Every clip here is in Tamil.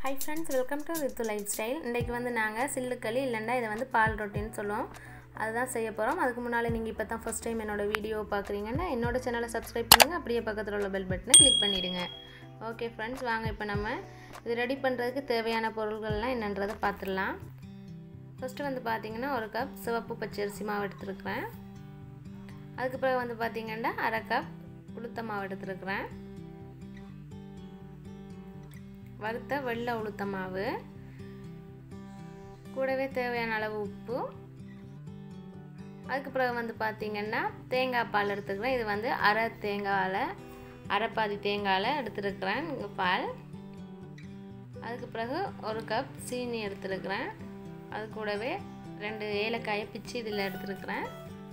hi friends welcome to Ritu lifestyle இன்றைக்கி வந்து நாங்கள் சில்லுக்களி இல்லைன்னா இதை வந்து பால் ரொட்டின்னு சொல்லுவோம் அதுதான் செய்ய போகிறோம் அதுக்கு முன்னால் நீங்கள் இப்போ தான் ஃபஸ்ட் டைம் என்னோடய வீடியோ பார்க்குறீங்கன்னா என்னோட சேனலை சப்ஸ்கிரைப் பண்ணுங்கள் அப்படியே பக்கத்தில் உள்ள பெல் பட்டனை கிளிக் பண்ணிவிடுங்க ஓகே ஃப்ரெண்ட்ஸ் வாங்க இப்போ நம்ம இது ரெடி பண்ணுறதுக்கு தேவையான பொருள்கள்லாம் என்னன்றதை பார்த்துடலாம் ஃபஸ்ட்டு வந்து பார்த்திங்கன்னா ஒரு கப் சிவப்பு பச்சரிசி மாவு எடுத்துருக்குறேன் அதுக்கு பிறகு வந்து பார்த்திங்கன்னா அரை கப் உளுத்த மாவு எடுத்துருக்குறேன் வறுத்த வெள்ளை உளுத்த மாவு கூடவே தேவையான அளவு உப்பு அதுக்கு பிறகு வந்து பார்த்திங்கன்னா தேங்காய் பால் எடுத்துக்கிறேன் இது வந்து அரை தேங்காயில் அரை பாதி தேங்காயில் எடுத்துருக்கிறேன் இங்கே பால் அதுக்கு பிறகு ஒரு கப் சீனி எடுத்துருக்கிறேன் அது கூடவே ரெண்டு ஏலக்காயை பிச்சு இதில் எடுத்துருக்கிறேன்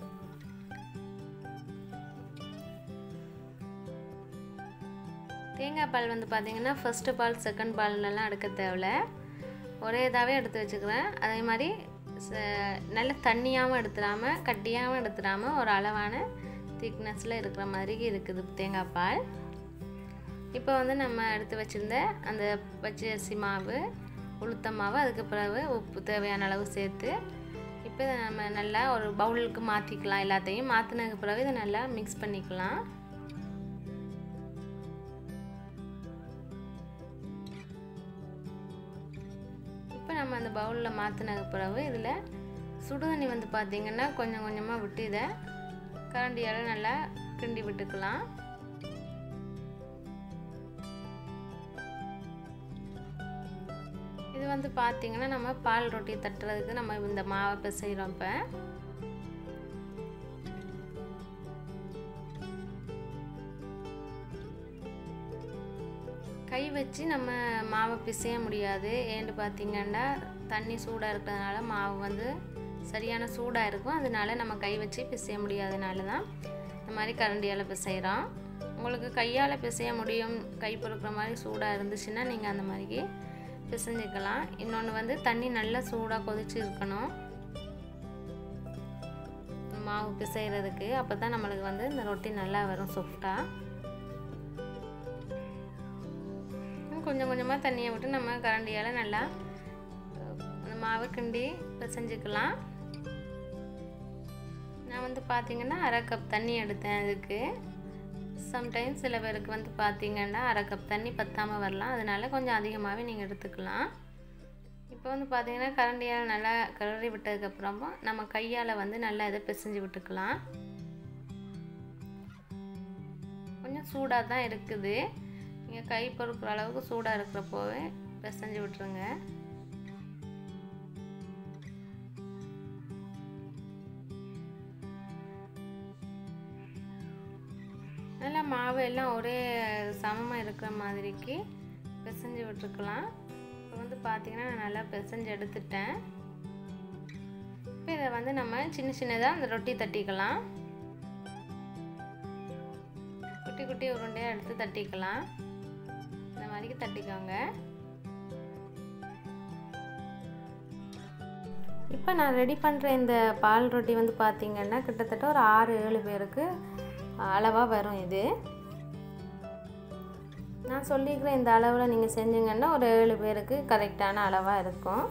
தேங்காய் பால் வந்து பார்த்திங்கன்னா ஃபஸ்ட்டு பால் செகண்ட் பால்லலாம் எடுக்க தேவையில்ல ஒரே இதாகவே எடுத்து வச்சுக்கிறேன் அதே மாதிரி நல்ல தண்ணியாகவும் எடுத்துடாமல் கட்டியாகவும் எடுத்துடாமல் ஒரு அளவான திக்னஸில் இருக்கிற மாதிரி இருக்குது தேங்காய் பால் இப்போ வந்து நம்ம எடுத்து வச்சுருந்த அந்த பச்சை அரிசி மாவு உளுத்த மாவு அதுக்கு பிறகு உப்பு தேவையான அளவு சேர்த்து இப்போ இதை நம்ம நல்லா ஒரு பவுலுக்கு மாற்றிக்கலாம் எல்லாத்தையும் மாற்றினதுக்கு பிறகு இதை நல்லா மிக்ஸ் பண்ணிக்கலாம் இப்போ நம்ம அந்த பவுலில் மாற்றினதுக்கு பிறகு இதில் சுடுதண்ணி வந்து பார்த்திங்கன்னா கொஞ்சம் கொஞ்சமாக விட்டு இதை கரண்டியால் நல்லா கிண்டி விட்டுக்கலாம் இது வந்து பார்த்திங்கன்னா நம்ம பால் ரொட்டி தட்டுறதுக்கு நம்ம இந்த மாவை பிசைகிறோம் இப்போ கை வச்சு நம்ம மாவை பிசைய முடியாது ஏன்னு பார்த்திங்கன்னா தண்ணி சூடாக இருக்கிறதுனால மாவு வந்து சரியான சூடாக இருக்கும் அதனால நம்ம கை வச்சு பிசைய முடியாதனால தான் இந்த மாதிரி கரண்டியால் பிசைகிறோம் உங்களுக்கு கையால் பிசைய முடியும் கை பொறுக்கிற மாதிரி சூடாக இருந்துச்சுன்னா நீங்கள் அந்த மாதிரி பிசைஞ்சிக்கலாம் இன்னொன்று வந்து தண்ணி நல்லா சூடாக கொதிச்சு இருக்கணும் மாவு பிசைகிறதுக்கு அப்போ தான் நம்மளுக்கு வந்து இந்த ரொட்டி நல்லா வரும் சாஃப்டாக கொஞ்சம் கொஞ்சமாக தண்ணியை விட்டு நம்ம கரண்டியால் நல்லா அந்த மாவை கிண்டி பிசைஞ்சிக்கலாம் நான் வந்து பார்த்திங்கன்னா அரை கப் தண்ணி எடுத்தேன் அதுக்கு சம்டைம்ஸ் சில பேருக்கு வந்து பார்த்திங்கன்னா அரை கப் தண்ணி பற்றாமல் வரலாம் அதனால் கொஞ்சம் அதிகமாகவே நீங்கள் எடுத்துக்கலாம் இப்போ வந்து பார்த்திங்கன்னா கரண்டியால் நல்லா கலரி விட்டதுக்கப்புறமா நம்ம கையால் வந்து நல்லா இதை பிசைஞ்சு விட்டுக்கலாம் கொஞ்சம் சூடாக தான் இருக்குது நீங்கள் கை பொறுக்கிற அளவுக்கு சூடாக இருக்கிறப்போவே பிசைஞ்சு விட்டுருங்க நல்லா மாவு எல்லாம் ஒரே சமமாக இருக்கிற மாதிரிக்கு பிசைஞ்சு விட்டுருக்கலாம் இப்போ வந்து பார்த்திங்கன்னா நான் நல்லா பிசைஞ்சு எடுத்துட்டேன் இப்போ இதை வந்து நம்ம சின்ன சின்னதாக அந்த ரொட்டி தட்டிக்கலாம் குட்டி குட்டி உருண்டையாக எடுத்து தட்டிக்கலாம் இந்த மாதிரி தட்டிக்கோங்க இப்போ நான் ரெடி பண்ணுற இந்த பால் ரொட்டி வந்து பார்த்திங்கன்னா கிட்டத்தட்ட ஒரு ஆறு ஏழு பேருக்கு அளவாக வரும் இது நான் சொல்லிக்கிற இந்த அளவில் நீங்கள் செஞ்சீங்கன்னா ஒரு ஏழு பேருக்கு கரெக்டான அளவாக இருக்கும்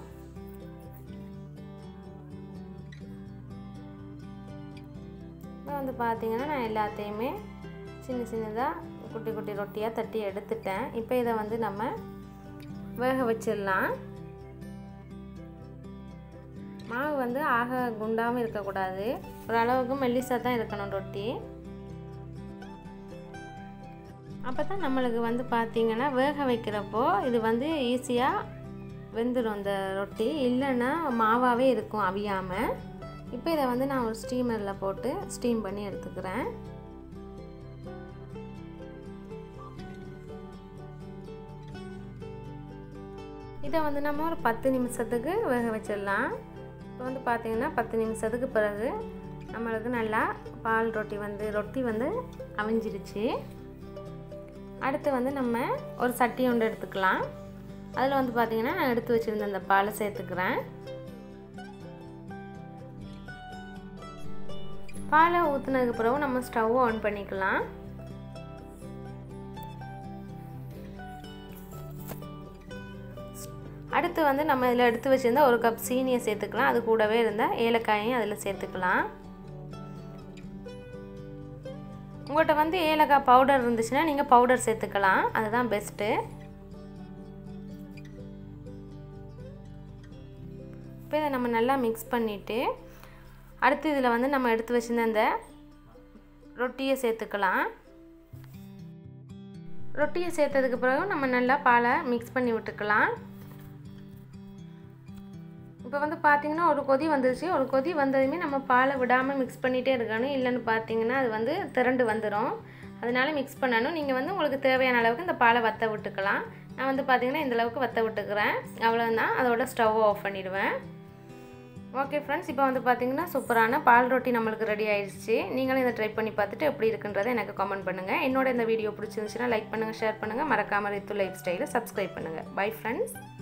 இப்போ வந்து பார்த்திங்கன்னா நான் எல்லாத்தையுமே சின்ன சின்னதாக குட்டி குட்டி ரொட்டியாக தட்டி எடுத்துட்டேன் இப்போ இதை வந்து நம்ம வேக வச்சிடலாம் மாவு வந்து ஆக குண்டாமல் இருக்கக்கூடாது ஓரளவுக்கு மெல்லிசாக தான் இருக்கணும் ரொட்டி அப்போ தான் நம்மளுக்கு வந்து பார்த்திங்கன்னா வேக வைக்கிறப்போ இது வந்து ஈஸியாக வெந்துடும் இந்த ரொட்டி இல்லைன்னா மாவாகவே இருக்கும் அவியாமல் இப்போ இதை வந்து நான் ஒரு ஸ்டீமரில் போட்டு ஸ்டீம் பண்ணி எடுத்துக்கிறேன் இதை வந்து நம்ம ஒரு பத்து நிமிஷத்துக்கு வேக வச்சிடலாம் இப்போ வந்து பார்த்திங்கன்னா பத்து நிமிஷத்துக்கு பிறகு நம்மளுக்கு நல்லா பால் ரொட்டி வந்து ரொட்டி வந்து அவிஞ்சிருச்சு அடுத்து வந்து நம்ம ஒரு சட்டி ஒன்று எடுத்துக்கலாம் அதில் வந்து பார்த்திங்கன்னா நான் எடுத்து வச்சுருந்த அந்த பாலை சேர்த்துக்கிறேன் பாலை ஊற்றுனதுக்கு பிறகு நம்ம ஸ்டவ் ஆன் பண்ணிக்கலாம் அடுத்து வந்து நம்ம இதில் எடுத்து வச்சுருந்தா ஒரு கப் சீனியை சேர்த்துக்கலாம் அது கூடவே இருந்தால் ஏலக்காயையும் அதில் சேர்த்துக்கலாம் உங்கள்கிட்ட வந்து ஏலக்காய் பவுடர் இருந்துச்சுன்னா நீங்கள் பவுடர் சேர்த்துக்கலாம் அதுதான் பெஸ்ட்டு இப்போ இதை நம்ம நல்லா மிக்ஸ் பண்ணிவிட்டு அடுத்து இதில் வந்து நம்ம எடுத்து வச்சுருந்த அந்த ரொட்டியை சேர்த்துக்கலாம் ரொட்டியை சேர்த்ததுக்கு பிறகு நம்ம நல்லா பாலை மிக்ஸ் பண்ணி விட்டுக்கலாம் இப்போ வந்து பார்த்திங்கன்னா ஒரு கொதி வந்துருச்சு ஒரு கொதி வந்ததுமே நம்ம பாலை விடாமல் மிக்ஸ் பண்ணிகிட்டே இருக்கணும் இல்லைன்னு பார்த்தீங்கன்னா அது வந்து திரண்டு வந்துடும் அதனால மிக்ஸ் பண்ணணும் நீங்கள் வந்து உங்களுக்கு தேவையான அளவுக்கு இந்த பாலை வற்ற விட்டுக்கலாம் நான் வந்து பார்த்திங்கன்னா இந்த அளவுக்கு வற்ற விட்டுக்கிறேன் அவ்வளோதான் அதோட ஸ்டவ்வை ஆஃப் பண்ணிவிடுவேன் ஓகே ஃப்ரெண்ட்ஸ் இப்போ வந்து பார்த்திங்கன்னா சூப்பரான பால் ரொட்டி நம்மளுக்கு ரெடி ஆயிடுச்சு நீங்களும் இதை ட்ரை பண்ணி பார்த்துட்டு எப்படி இருக்குன்றதை எனக்கு கமெண்ட் பண்ணுங்கள் என்னோட இந்த வீடியோ பிடிச்சிருந்துச்சுன்னா லைக் பண்ணுங்கள் ஷேர் பண்ணுங்கள் மறக்காமல் ரித்து லைஃப் ஸ்டைலை சப்ஸ்கிரைப் பண்ணுங்கள் பை ஃப்ரெண்ட்ஸ்